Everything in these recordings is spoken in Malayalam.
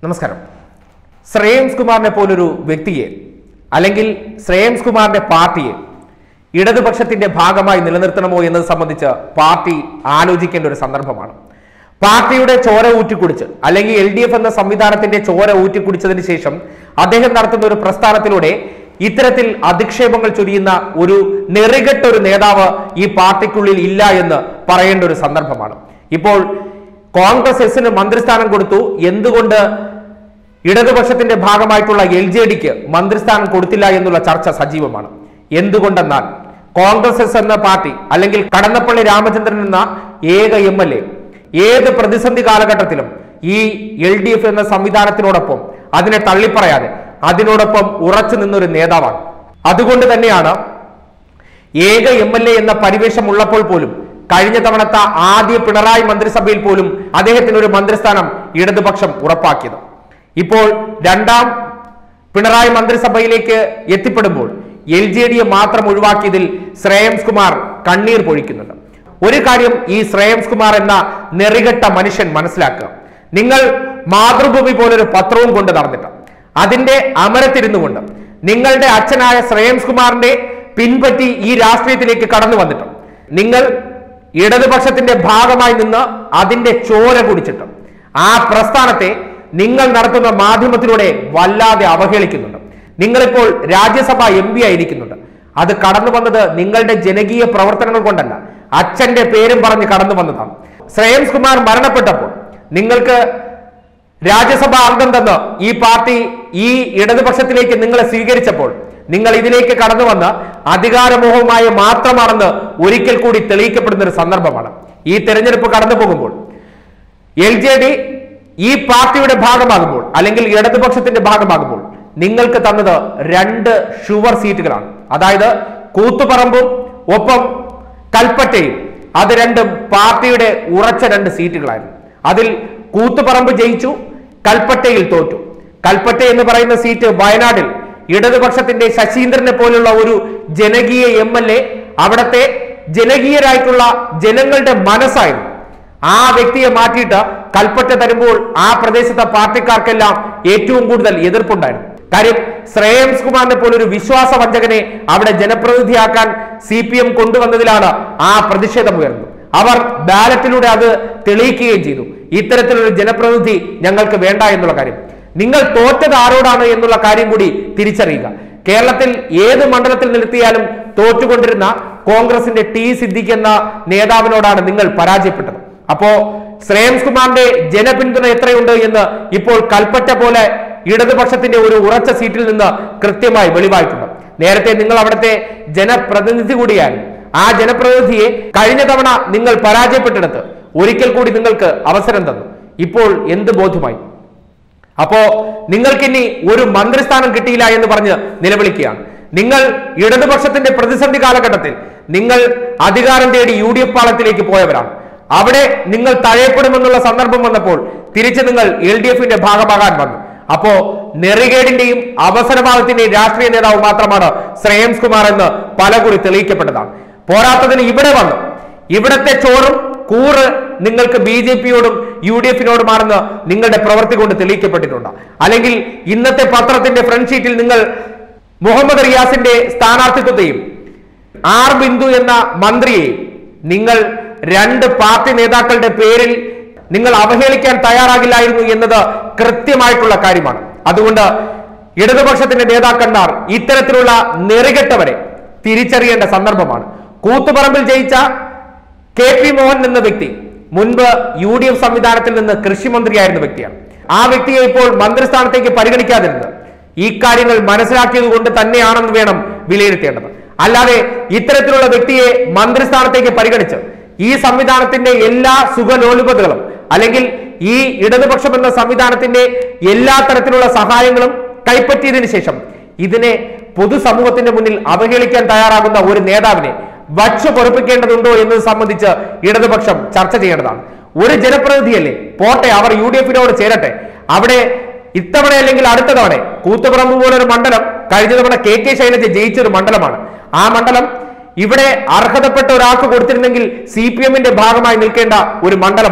നമസ്കാരം ശ്രേയംസ് കുമാറിനെ പോലൊരു വ്യക്തിയെ അല്ലെങ്കിൽ ശ്രേയംസ് കുമാറിന്റെ പാർട്ടിയെ ഇടതുപക്ഷത്തിന്റെ ഭാഗമായി നിലനിർത്തണമോ എന്നത് സംബന്ധിച്ച് പാർട്ടി ആലോചിക്കേണ്ട ഒരു സന്ദർഭമാണ് പാർട്ടിയുടെ ചോര ഊറ്റിക്കുടിച്ച് അല്ലെങ്കിൽ എൽ ഡി എഫ് എന്ന സംവിധാനത്തിന്റെ ചോര ഊറ്റിക്കുടിച്ചതിന് ശേഷം അദ്ദേഹം നടത്തുന്ന ഒരു പ്രസ്ഥാനത്തിലൂടെ ഇത്തരത്തിൽ അധിക്ഷേപങ്ങൾ ചൊരിയുന്ന ഒരു നെറികെട്ട ഒരു നേതാവ് ഈ പാർട്ടിക്കുള്ളിൽ ഇല്ല എന്ന് പറയേണ്ട ഒരു സന്ദർഭമാണ് ഇപ്പോൾ കോൺഗ്രസ് എസിന് മന്ത്രിസ്ഥാനം കൊടുത്തു എന്തുകൊണ്ട് ഇടതുപക്ഷത്തിന്റെ ഭാഗമായിട്ടുള്ള എൽ ജെ ഡിക്ക് മന്ത്രിസ്ഥാനം കൊടുത്തില്ല എന്നുള്ള ചർച്ച സജീവമാണ് എന്തുകൊണ്ടെന്നാൽ കോൺഗ്രസ് എസ് എന്ന പാർട്ടി അല്ലെങ്കിൽ കടന്നപ്പള്ളി രാമചന്ദ്രൻ എന്ന ഏക എം എൽ എ ഏത് പ്രതിസന്ധി കാലഘട്ടത്തിലും ഈ എൽ ഡി എഫ് എന്ന സംവിധാനത്തിനോടൊപ്പം അതിനെ തള്ളിപ്പറയാതെ അതിനോടൊപ്പം ഉറച്ചു നിന്നൊരു നേതാവാണ് അതുകൊണ്ട് തന്നെയാണ് ഏക എം എൽ എ എന്ന പരിവേഷം ഉള്ളപ്പോൾ പോലും കഴിഞ്ഞ തവണത്തെ ആദ്യ പിണറായി മന്ത്രിസഭയിൽ പോലും അദ്ദേഹത്തിന് ഒരു മന്ത്രിസ്ഥാനം ഇടതുപക്ഷം ഉറപ്പാക്കിയത് ഇപ്പോൾ രണ്ടാം പിണറായി മന്ത്രിസഭയിലേക്ക് എത്തിപ്പെടുമ്പോൾ എൽ ജെ ഡിയെ മാത്രം ഒഴിവാക്കിയതിൽ ശ്രേയംസ് കുമാർ കണ്ണീർ പൊഴിക്കുന്നുണ്ട് ഒരു കാര്യം ഈ ശ്രേയംസ് കുമാർ എന്ന നെറികെട്ട മനുഷ്യൻ മനസ്സിലാക്കുക നിങ്ങൾ മാതൃഭൂമി പോലൊരു പത്രവും കൊണ്ട് നടന്നിട്ട് അതിന്റെ അമരത്തിരുന്നു കൊണ്ട് നിങ്ങളുടെ അച്ഛനായ ശ്രേയംസ് കുമാറിന്റെ പിൻപറ്റി ഈ രാഷ്ട്രീയത്തിലേക്ക് കടന്നു വന്നിട്ട് നിങ്ങൾ ഇടതുപക്ഷത്തിന്റെ ഭാഗമായി നിന്ന് അതിന്റെ ചോര കുടിച്ചിട്ട് ആ പ്രസ്ഥാനത്തെ നിങ്ങൾ നടത്തുന്ന മാധ്യമത്തിലൂടെ വല്ലാതെ അവഹേളിക്കുന്നുണ്ട് നിങ്ങളിപ്പോൾ രാജ്യസഭ എം പി ആയിരിക്കുന്നുണ്ട് അത് കടന്നു വന്നത് നിങ്ങളുടെ ജനകീയ പ്രവർത്തനങ്ങൾ കൊണ്ടല്ല അച്ഛന്റെ പേരും പറഞ്ഞ് കടന്നു വന്നതാണ് ശ്രേയംസ് കുമാർ മരണപ്പെട്ടപ്പോൾ നിങ്ങൾക്ക് രാജ്യസഭാ അംഗം തന്ന് ഈ പാർട്ടി ഈ ഇടതുപക്ഷത്തിലേക്ക് നിങ്ങളെ സ്വീകരിച്ചപ്പോൾ നിങ്ങൾ ഇതിലേക്ക് കടന്നു വന്ന് അധികാരമോഹവുമായി മാത്രമാണെന്ന് ഒരിക്കൽ കൂടി തെളിയിക്കപ്പെടുന്ന ഒരു സന്ദർഭമാണ് ഈ തെരഞ്ഞെടുപ്പ് കടന്നു പോകുമ്പോൾ എൽ ജെ ഡി ഈ പാർട്ടിയുടെ ഭാഗമാകുമ്പോൾ അല്ലെങ്കിൽ ഇടതുപക്ഷത്തിന്റെ ഭാഗമാകുമ്പോൾ നിങ്ങൾക്ക് തന്നത് രണ്ട് ഷുവർ സീറ്റുകളാണ് അതായത് കൂത്തുപറമ്പും ഒപ്പം കൽപ്പറ്റയും അത് രണ്ടും പാർട്ടിയുടെ ഉറച്ച രണ്ട് സീറ്റുകളായിരുന്നു അതിൽ കൂത്തുപറമ്പ് ജയിച്ചു കൽപ്പറ്റയിൽ തോറ്റു കൽപ്പറ്റ എന്ന് പറയുന്ന സീറ്റ് വയനാട്ടിൽ ഇടതുപക്ഷത്തിന്റെ ശശീന്ദ്രനെ പോലുള്ള ഒരു ജനകീയ എം എൽ എ അവിടത്തെ ജനകീയരായിട്ടുള്ള ജനങ്ങളുടെ മനസ്സായിരുന്നു ആ വ്യക്തിയെ മാറ്റിയിട്ട് കൽപ്പറ്റ തരുമ്പോൾ ആ പ്രദേശത്തെ പാർട്ടിക്കാർക്കെല്ലാം ഏറ്റവും കൂടുതൽ എതിർപ്പുണ്ടായിരുന്നു കാര്യം ശ്രേയംസ് കുമാറിനെ പോലൊരു വിശ്വാസവഞ്ചകനെ അവിടെ ജനപ്രതിനിധിയാക്കാൻ സി പി എം കൊണ്ടുവന്നതിലാണ് ആ പ്രതിഷേധം ഉയർന്നത് അവർ ബാലറ്റിലൂടെ അത് തെളിയിക്കുകയും ചെയ്തു ഇത്തരത്തിലൊരു ജനപ്രതിനിധി ഞങ്ങൾക്ക് വേണ്ട എന്നുള്ള കാര്യം നിങ്ങൾ തോറ്റത് ആരോടാണ് എന്നുള്ള കാര്യം കൂടി തിരിച്ചറിയുക കേരളത്തിൽ ഏത് മണ്ഡലത്തിൽ നിർത്തിയാലും തോറ്റുകൊണ്ടിരുന്ന കോൺഗ്രസിന്റെ ടി സിദ്ദിഖ് എന്ന നേതാവിനോടാണ് നിങ്ങൾ പരാജയപ്പെട്ടത് അപ്പോ ശ്രേയംസ് കുമാറിന്റെ ജനപിന്തുണ എത്രയുണ്ട് എന്ന് ഇപ്പോൾ കൽപ്പറ്റ പോലെ ഇടതുപക്ഷത്തിന്റെ ഒരു ഉറച്ച സീറ്റിൽ നിന്ന് കൃത്യമായി വെളിവായിട്ടുണ്ട് നേരത്തെ നിങ്ങൾ അവിടുത്തെ ജനപ്രതിനിധി കൂടിയായിരുന്നു ആ ജനപ്രതിനിധിയെ കഴിഞ്ഞ തവണ നിങ്ങൾ പരാജയപ്പെട്ടിടത്ത് ഒരിക്കൽ കൂടി നിങ്ങൾക്ക് അവസരം തന്നു ഇപ്പോൾ എന്ത് ബോധ്യമായി അപ്പോ നിങ്ങൾക്കിനി ഒരു മന്ത്രിസ്ഥാനം കിട്ടിയില്ല എന്ന് പറഞ്ഞ് നിലവിളിക്കുകയാണ് നിങ്ങൾ ഇടതുപക്ഷത്തിന്റെ പ്രതിസന്ധി കാലഘട്ടത്തിൽ നിങ്ങൾ അധികാരം തേടി യു ഡി എഫ് പാളത്തിലേക്ക് പോയവരാണ് അവിടെ നിങ്ങൾ തഴയപ്പെടുമെന്നുള്ള സന്ദർഭം വന്നപ്പോൾ തിരിച്ച് നിങ്ങൾ എൽ ഡി എഫിന്റെ ഭാഗമാകാൻ വന്നു അപ്പോ നെറികേടിന്റെയും അവസരവാദത്തിന്റെയും രാഷ്ട്രീയ നേതാവ് മാത്രമാണ് ശ്രേയംസ് കുമാർ എന്ന് പലകുറി തെളിയിക്കപ്പെട്ടതാണ് പോരാത്തതിന് ഇവിടെ വന്നു ഇവിടത്തെ ചോറും കൂറ് നിങ്ങൾക്ക് ബി ജെ പിയോടും യു ഡി എഫിനോടുമാണെന്ന് നിങ്ങളുടെ പ്രവൃത്തി കൊണ്ട് തെളിയിക്കപ്പെട്ടിട്ടുണ്ട് അല്ലെങ്കിൽ ഇന്നത്തെ പത്രത്തിന്റെ ഫ്രണ്ട് ഷീറ്റിൽ നിങ്ങൾ മുഹമ്മദ് റിയാസിന്റെ സ്ഥാനാർത്ഥിത്വത്തെയും ആർ ബിന്ദു എന്ന മന്ത്രിയെയും നിങ്ങൾ രണ്ട് പാർട്ടി നേതാക്കളുടെ പേരിൽ നിങ്ങൾ അവഹേളിക്കാൻ തയ്യാറാകില്ലായിരുന്നു എന്നത് കൃത്യമായിട്ടുള്ള കാര്യമാണ് അതുകൊണ്ട് ഇടതുപക്ഷത്തിന്റെ നേതാക്കന്മാർ ഇത്തരത്തിലുള്ള നെറികെട്ടവരെ തിരിച്ചറിയേണ്ട സന്ദർഭമാണ് കൂത്തുപറമ്പിൽ ജയിച്ച കെ പി മോഹൻ എന്ന വ്യക്തി മുൻപ് യു ഡി എഫ് സംവിധാനത്തിൽ നിന്ന് കൃഷിമന്ത്രിയായിരുന്ന വ്യക്തിയാണ് ആ വ്യക്തിയെ ഇപ്പോൾ മന്ത്രിസ്ഥാനത്തേക്ക് പരിഗണിക്കാതിരുന്നത് ഈ കാര്യങ്ങൾ മനസ്സിലാക്കിയത് കൊണ്ട് തന്നെയാണെന്ന് വേണം വിലയിരുത്തേണ്ടത് അല്ലാതെ ഇത്തരത്തിലുള്ള വ്യക്തിയെ മന്ത്രിസ്ഥാനത്തേക്ക് പരിഗണിച്ച് ഈ സംവിധാനത്തിന്റെ എല്ലാ സുഖലോലുപതകളും അല്ലെങ്കിൽ ഈ ഇടതുപക്ഷം എന്ന സംവിധാനത്തിന്റെ എല്ലാ തരത്തിലുള്ള സഹായങ്ങളും കൈപ്പറ്റിയതിനു ശേഷം ഇതിനെ പൊതുസമൂഹത്തിന്റെ മുന്നിൽ അവഹേളിക്കാൻ തയ്യാറാകുന്ന ഒരു നേതാവിനെ വച്ചു പൊറപ്പിക്കേണ്ടതുണ്ടോ എന്നത് സംബന്ധിച്ച് ഇടതുപക്ഷം ചർച്ച ചെയ്യേണ്ടതാണ് ഒരു ജനപ്രതിനിധിയല്ലേ പോട്ടെ അവർ യു ഡി എഫിനോട് ചേരട്ടെ അവിടെ ഇത്തവണ അല്ലെങ്കിൽ അടുത്ത തവണ കൂത്തുപറമ്പ് പോലൊരു മണ്ഡലം കഴിഞ്ഞ തവണ കെ കെ ശൈലജ ജയിച്ചൊരു മണ്ഡലമാണ് ആ മണ്ഡലം ഇവിടെ അർഹതപ്പെട്ട ഒരാൾക്ക് കൊടുത്തിരുന്നെങ്കിൽ സി പി എമ്മിന്റെ ഭാഗമായി നിൽക്കേണ്ട ഒരു മണ്ഡലമാണ്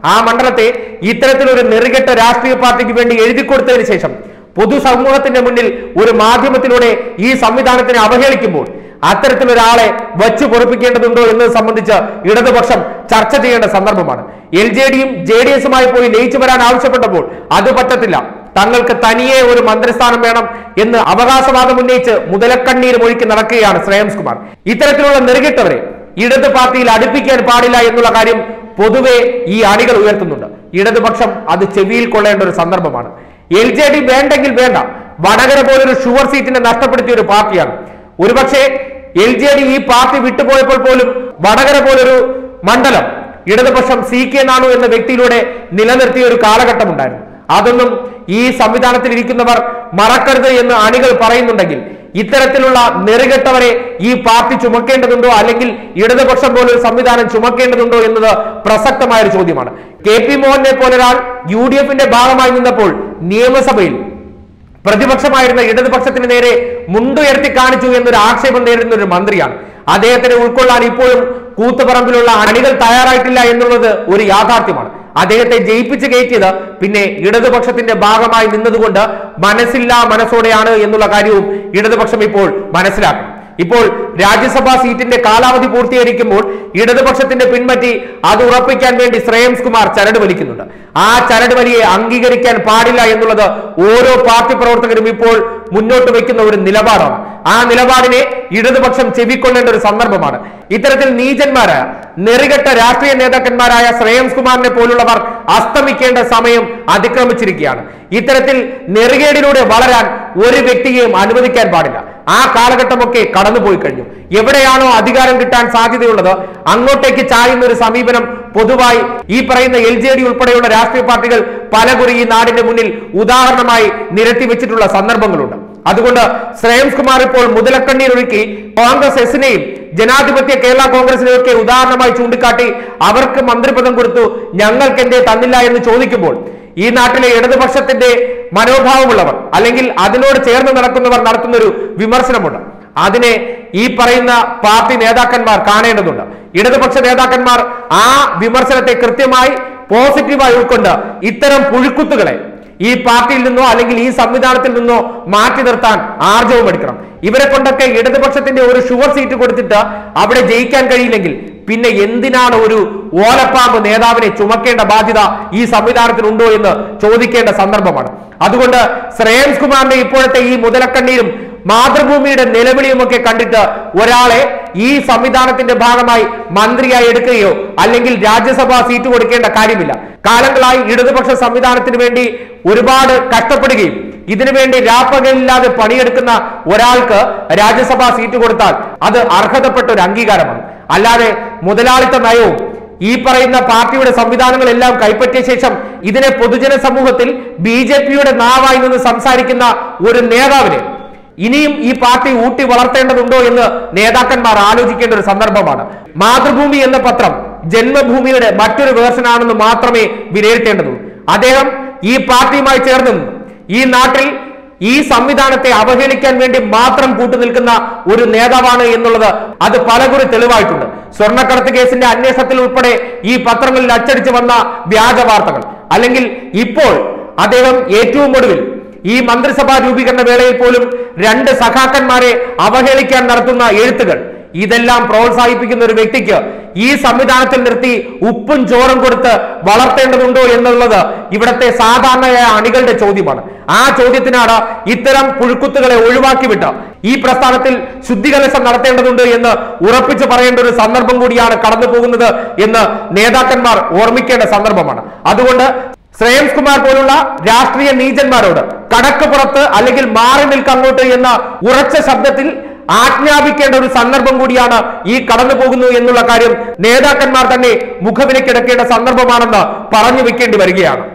ആ മണ്ഡലത്തെ ഇത്തരത്തിലൊരു നെറുകെട്ട രാഷ്ട്രീയ പാർട്ടിക്ക് വേണ്ടി എഴുതി കൊടുത്തതിന് ശേഷം പൊതുസമൂഹത്തിന്റെ മുന്നിൽ ഒരു മാധ്യമത്തിലൂടെ ഈ സംവിധാനത്തിനെ അവഹേളിക്കുമ്പോൾ അത്തരത്തിലൊരാളെ വച്ചു പൊറപ്പിക്കേണ്ടതുണ്ടോ എന്നത് സംബന്ധിച്ച് ഇടതുപക്ഷം ചർച്ച ചെയ്യേണ്ട സന്ദർഭമാണ് എൽ ജെ ഡിയും ജെ ഡി എസുമായി പോയി ലയിച്ചു വരാൻ ആവശ്യപ്പെട്ടപ്പോൾ അത് പറ്റത്തില്ല തങ്ങൾക്ക് തനിയെ ഒരു മന്ത്രിസ്ഥാനം വേണം എന്ന് അവകാശവാദം ഉന്നയിച്ച് മുതലക്കണ്ണീര് മൊഴിക്ക് നടക്കുകയാണ് ശ്രേയംസ് കുമാർ ഇത്തരത്തിലുള്ള നെറുകിട്ടവരെ ഇടത് പാർട്ടിയിൽ അടുപ്പിക്കാൻ പാടില്ല എന്നുള്ള കാര്യം പൊതുവെ ഈ അണികൾ ഉയർത്തുന്നുണ്ട് ഇടതുപക്ഷം അത് ചെവിയിൽ കൊള്ളേണ്ട ഒരു സന്ദർഭമാണ് എൽ ജെ ഡി വേണ്ടെങ്കിൽ വേണ്ട വടകര പോലൊരു ഷുവർ സീറ്റിനെ നഷ്ടപ്പെടുത്തിയ ഒരു പാർട്ടിയാണ് ഒരുപക്ഷെ എൽ ജെ ഡി ഈ പാർട്ടി വിട്ടുപോയപ്പോൾ പോലും വടകര പോലൊരു മണ്ഡലം ഇടതുപക്ഷം സി കെ നാണു എന്ന വ്യക്തിയിലൂടെ നിലനിർത്തിയ ഒരു കാലഘട്ടം ഉണ്ടായിരുന്നു അതൊന്നും ഈ സംവിധാനത്തിൽ ഇരിക്കുന്നവർ മറക്കരുത് എന്ന് അണികൾ പറയുന്നുണ്ടെങ്കിൽ ഇത്തരത്തിലുള്ള നെറുകെട്ടവരെ ഈ പാർട്ടി ചുമക്കേണ്ടതുണ്ടോ അല്ലെങ്കിൽ ഇടതുപക്ഷം പോലൊരു സംവിധാനം ചുമക്കേണ്ടതുണ്ടോ എന്നത് പ്രസക്തമായ ഒരു ചോദ്യമാണ് കെ പി മോഹനെ പോലൊരാൾ യു ഡി എഫിന്റെ ഭാഗമായി നിന്നപ്പോൾ നിയമസഭയിൽ പ്രതിപക്ഷമായിരുന്ന ഇടതുപക്ഷത്തിന് നേരെ മുണ്ടുയർത്തി കാണിച്ചു എന്നൊരു ആക്ഷേപം നേരിടുന്ന ഒരു മന്ത്രിയാണ് അദ്ദേഹത്തിനെ ഉൾക്കൊള്ളാൻ ഇപ്പോഴും കൂത്തുപറമ്പിലുള്ള അണികൾ തയ്യാറായിട്ടില്ല എന്നുള്ളത് ഒരു യാഥാർത്ഥ്യമാണ് അദ്ദേഹത്തെ ജയിപ്പിച്ച് കയറ്റിയത് പിന്നെ ഇടതുപക്ഷത്തിന്റെ ഭാഗമായി നിന്നതുകൊണ്ട് മനസ്സില്ലാ മനസ്സോടെയാണ് എന്നുള്ള കാര്യവും ഇടതുപക്ഷം ഇപ്പോൾ മനസ്സിലാക്കണം ഇപ്പോൾ രാജ്യസഭാ സീറ്റിന്റെ കാലാവധി പൂർത്തീകരിക്കുമ്പോൾ ഇടതുപക്ഷത്തിന്റെ പിൻപറ്റി അത് ഉറപ്പിക്കാൻ വേണ്ടി ശ്രേയംസ് കുമാർ ചരട് വലിക്കുന്നുണ്ട് ആ ചരട് വലിയെ അംഗീകരിക്കാൻ പാടില്ല എന്നുള്ളത് ഓരോ പാർട്ടി പ്രവർത്തകരും ഇപ്പോൾ മുന്നോട്ട് വെക്കുന്ന ഒരു നിലപാടാണ് ആ നിലപാടിനെ ഇടതുപക്ഷം ചെവിക്കൊള്ളേണ്ട ഒരു സന്ദർഭമാണ് ഇത്തരത്തിൽ നീചന്മാരായ നെറികെട്ട രാഷ്ട്രീയ നേതാക്കന്മാരായ ശ്രേയംസ് കുമാറിനെ പോലുള്ളവർ അസ്തമിക്കേണ്ട സമയം അതിക്രമിച്ചിരിക്കുകയാണ് ഇത്തരത്തിൽ നെറുകേടിലൂടെ വളരാൻ ഒരു വ്യക്തിയെയും അനുവദിക്കാൻ പാടില്ല ആ കാലഘട്ടമൊക്കെ കടന്നുപോയി കഴിഞ്ഞു എവിടെയാണോ അധികാരം കിട്ടാൻ സാധ്യതയുള്ളത് അങ്ങോട്ടേക്ക് ചായുന്ന ഒരു സമീപനം പൊതുവായി ഈ പറയുന്ന എൽ ജെ ഡി ഉൾപ്പെടെയുള്ള രാഷ്ട്രീയ പാർട്ടികൾ പലകുറി ഈ നാടിന്റെ മുന്നിൽ ഉദാഹരണമായി നിരത്തി വെച്ചിട്ടുള്ള സന്ദർഭങ്ങളുണ്ട് അതുകൊണ്ട് ശ്രേയംസ് കുമാർ ഇപ്പോൾ മുതലക്കണ്ണീർ ഒഴുക്കി കോൺഗ്രസ് എസിനെയും ജനാധിപത്യ കേരള കോൺഗ്രസിനെയും ഒക്കെ ഉദാഹരണമായി ചൂണ്ടിക്കാട്ടി അവർക്ക് മന്ത്രിപദം കൊടുത്തു ഞങ്ങൾക്ക് എന്തേ തന്നില്ല എന്ന് ചോദിക്കുമ്പോൾ ഈ നാട്ടിലെ ഇടതുപക്ഷത്തിന്റെ മനോഭാവമുള്ളവർ അല്ലെങ്കിൽ അതിനോട് ചേർന്ന് നടക്കുന്നവർ നടത്തുന്ന ഒരു വിമർശനമുണ്ട് അതിനെ ഈ പറയുന്ന പാർട്ടി നേതാക്കന്മാർ കാണേണ്ടതുണ്ട് ഇടതുപക്ഷ നേതാക്കന്മാർ ആ വിമർശനത്തെ കൃത്യമായി പോസിറ്റീവായി ഉൾക്കൊണ്ട് ഇത്തരം പുഴുക്കുത്തുകളെ ഈ പാർട്ടിയിൽ നിന്നോ അല്ലെങ്കിൽ ഈ സംവിധാനത്തിൽ നിന്നോ മാറ്റി നിർത്താൻ ആർജവം എടുക്കണം ഇവരെ കൊണ്ടൊക്കെ ഇടതുപക്ഷത്തിന്റെ ഒരു ഷുവർ സീറ്റ് കൊടുത്തിട്ട് അവിടെ ജയിക്കാൻ കഴിയില്ലെങ്കിൽ പിന്നെ എന്തിനാണ് ഒരു ഓലപ്പാമ്പ് നേതാവിനെ ചുമക്കേണ്ട ബാധ്യത ഈ സംവിധാനത്തിനുണ്ടോ എന്ന് ചോദിക്കേണ്ട സന്ദർഭമാണ് അതുകൊണ്ട് ശ്രേയംസ് കുമാറിന്റെ ഇപ്പോഴത്തെ ഈ മുതലക്കണ്ണീരും മാതൃഭൂമിയുടെ നിലവിളിയും ഒക്കെ കണ്ടിട്ട് ഒരാളെ ഈ സംവിധാനത്തിന്റെ ഭാഗമായി മന്ത്രിയായി എടുക്കുകയോ അല്ലെങ്കിൽ രാജ്യസഭാ സീറ്റ് കൊടുക്കേണ്ട കാര്യമില്ല കാലങ്ങളായി ഇടതുപക്ഷ സംവിധാനത്തിന് വേണ്ടി ഒരുപാട് കഷ്ടപ്പെടുകയും ഇതിനുവേണ്ടി രാപ്പകലില്ലാതെ പണിയെടുക്കുന്ന ഒരാൾക്ക് രാജ്യസഭാ സീറ്റ് കൊടുത്താൽ അത് അർഹതപ്പെട്ട ഒരു അംഗീകാരമാണ് അല്ലാതെ മുതലാളിത്ത നയവും ഈ പറയുന്ന പാർട്ടിയുടെ സംവിധാനങ്ങളെല്ലാം കൈപ്പറ്റിയ ശേഷം ഇതിനെ പൊതുജന സമൂഹത്തിൽ ബി ജെ പിയുടെ നാവായി നിന്ന് സംസാരിക്കുന്ന ഒരു നേതാവിനെ ഇനിയും ഈ പാർട്ടി ഊട്ടി വളർത്തേണ്ടതുണ്ടോ എന്ന് നേതാക്കന്മാർ ആലോചിക്കേണ്ട ഒരു സന്ദർഭമാണ് മാതൃഭൂമി എന്ന പത്രം ജന്മഭൂമിയുടെ മറ്റൊരു വേർഷനാണെന്ന് മാത്രമേ വിലയിരുത്തേണ്ടതുള്ളൂ അദ്ദേഹം ഈ പാർട്ടിയുമായി ചേർന്ന് നിന്ന് ഈ നാട്ടിൽ ഈ സംവിധാനത്തെ അവഹേളിക്കാൻ വേണ്ടി മാത്രം കൂട്ടുനിൽക്കുന്ന ഒരു നേതാവാണ് എന്നുള്ളത് അത് പലകുറി തെളിവായിട്ടുണ്ട് സ്വർണ്ണക്കടത്ത് കേസിന്റെ അന്വേഷണത്തിൽ ഉൾപ്പെടെ ഈ പത്രങ്ങളിൽ അച്ചടിച്ചു വന്ന വ്യാജ വാർത്തകൾ അല്ലെങ്കിൽ ഇപ്പോൾ അദ്ദേഹം ഏറ്റവും ഒടുവിൽ ഈ മന്ത്രിസഭാ രൂപീകരണ വേളയിൽ പോലും രണ്ട് സഖാക്കന്മാരെ അവഹേളിക്കാൻ നടത്തുന്ന എഴുത്തുകൾ ഇതെല്ലാം പ്രോത്സാഹിപ്പിക്കുന്ന ഒരു വ്യക്തിക്ക് ഈ സംവിധാനത്തിൽ നിർത്തി ഉപ്പും ചോറും കൊടുത്ത് വളർത്തേണ്ടതുണ്ടോ എന്നുള്ളത് ഇവിടത്തെ സാധാരണയായ അണികളുടെ ചോദ്യമാണ് ആ ചോദ്യത്തിനാണ് ഇത്തരം പുഴുക്കുത്തുകളെ ഒഴിവാക്കി വിട്ട് ഈ പ്രസ്ഥാനത്തിൽ ശുദ്ധികലശം നടത്തേണ്ടതുണ്ട് എന്ന് ഉറപ്പിച്ചു പറയേണ്ട ഒരു സന്ദർഭം കൂടിയാണ് കടന്നു പോകുന്നത് എന്ന് നേതാക്കന്മാർ ഓർമ്മിക്കേണ്ട സന്ദർഭമാണ് അതുകൊണ്ട് ശ്രേയംസ് കുമാർ പോലുള്ള രാഷ്ട്രീയ നീചന്മാരോട് കടക്ക് പുറത്ത് അല്ലെങ്കിൽ മാറി നിൽക്കങ്ങോട്ട് എന്ന ഉറച്ച ശബ്ദത്തിൽ ആജ്ഞാപിക്കേണ്ട ഒരു സന്ദർഭം കൂടിയാണ് ഈ കടന്നു പോകുന്നു എന്നുള്ള കാര്യം നേതാക്കന്മാർ തന്നെ മുഖവിലക്കെടുക്കേണ്ട സന്ദർഭമാണെന്ന് പറഞ്ഞു വെക്കേണ്ടി വരികയാണ്